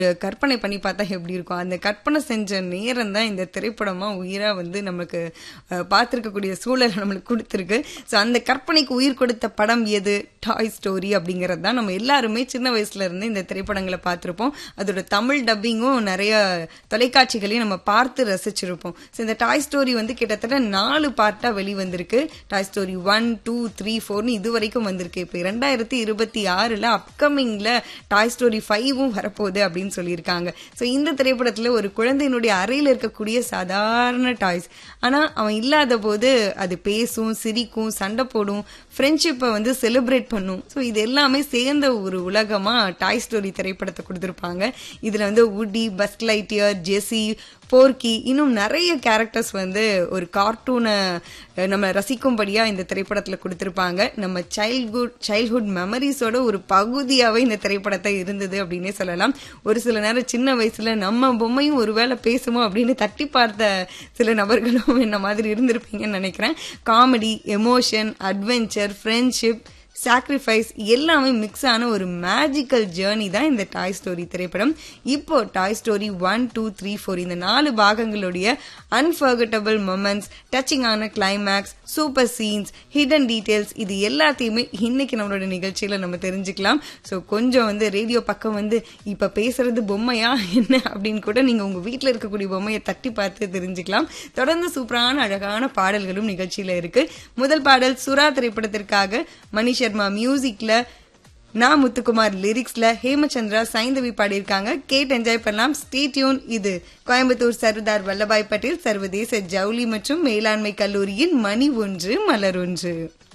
கற்பனை பண்ணி பார்த்தா எப்படி இருக்கும் அந்த கற்பனை செஞ்ச நேரம் தான் இந்த திரைப்படமா உயிரா வந்து நமக்கு அஹ், பார்த்திருக்கக்கூடிய சூழலை நம்மளுக்கு கொடுத்துருக்கு ஸோ அந்த கற்பனைக்கு உயிர் கொடுத்த படம் எது டாய் ஸ்டோரி அப்படிங்கிறது தான் நம்ம எல்லாருமே சின்ன வயசுல இருந்து இந்த திரைப்படங்களை பார்த்திருப்போம் அதோட தமிழ் டப்பிங்கும் நிறைய தொலைக்காட்சிகளையும் நம்ம பார்த்து ரசிச்சிருப்போம் ஸோ இந்த டாய் ஸ்டோரி வந்து கிட்டத்தட்ட நாலு பார்ட்டா வெளிவந்திருக்கு toy story one two three ஃபோர்னு இது வரைக்கும் வந்திருக்கு இப்போ ரெண்டாயிரத்தி இருபத்தி ஆறுல அப்கமிங்ல டாய் ஸ்டோரி ஃபைவும் வரப்போகுது அப்படின்னு சொல்லியிருக்காங்க ஸோ இந்த திரைப்படத்துல ஒரு குழந்தையினுடைய அறையில் இருக்கக்கூடிய சாதாரண டாய்ஸ் ஆனா அவன் இல்லாத போது அது பேசும் சிரிக்கும் சண்டை போடும் ஃப்ரெண்ட்ஷிப்பை வந்து செலிப்ரேட் பண்ணும் ஸோ இது எல்லாமே சேர்ந்த ஒரு உலகமா டாய் ஸ்டோரி திரைப்படத்தை கொடுத்துருப்பாங்க இதுல வந்து உடி பஸ் லைட்டியர் ஜெஸி போர்க்கி இன்னும் நிறைய கேரக்டர்ஸ் வந்து ஒரு கார்ட்டூனை நம்ம ரசிக்கும்படியா இந்த திரைப்படத்துல கொடுத்திருப்பாங்க நம்ம சைல்ட்ஹுட் சைல்ட்ஹுட் மெமரிஸோட ஒரு பகுதியாவே இந்த திரைப்படத்தை இருந்தது அப்படின்னே சொல்லலாம் ஒரு சில நேரம் சின்ன வயசுல நம்ம பொம்மையும் ஒருவேளை பேசுமோ அப்படின்னு தட்டி பார்த்த சில நபர்களும் என்ன மாதிரி இருந்திருப்பீங்கன்னு நினைக்கிறேன் comedy emotion adventure friendship sacrifice எல்லாமே மிக்ஸ் ஆன ஒரு மேஜிக்கல் ஜேர்னி தான் இந்த டாய் ஸ்டோரி திரைப்படம் இப்போ toy story one two three four இந்த நாலு பாகங்களுடைய அன்ஃபர்கட்டபிள் மொமெண்ட்ஸ் டச்சிங் ஆன climax super scenes hidden details இது எல்லாத்தையுமே இன்னைக்கு நம்மளோட நிகழ்ச்சியில நம்ம தெரிஞ்சுக்கலாம் ஸோ கொஞ்சம் வந்து ரேடியோ பக்கம் வந்து இப்ப பேசுறது பொம்மையா என்ன அப்படின்னு கூட நீங்க உங்க வீட்டில் இருக்கக்கூடிய பொம்மையை தட்டி பார்த்து தெரிஞ்சுக்கலாம் தொடர்ந்து சூப்பரான அழகான பாடல்களும் நிகழ்ச்சியில இருக்கு முதல் பாடல் சுறா திரைப்படத்திற்காக மணி சர்மா மியூசிக்ல நான் முத்துக்குமார் லிரிக்ஸ்ல ஹேமச்சந்திரா சைந்தவி பாடியிருக்காங்க கேட் என்ஜாய் பண்ணலாம் ஸ்டே டியூன் இது கோயம்புத்தூர் சர்தார் வல்லபாய் பட்டேல் சர்வதேச ஜவுளி மற்றும் மேலாண்மை கல்லூரியின் மணி ஒன்று மலர் ஒன்று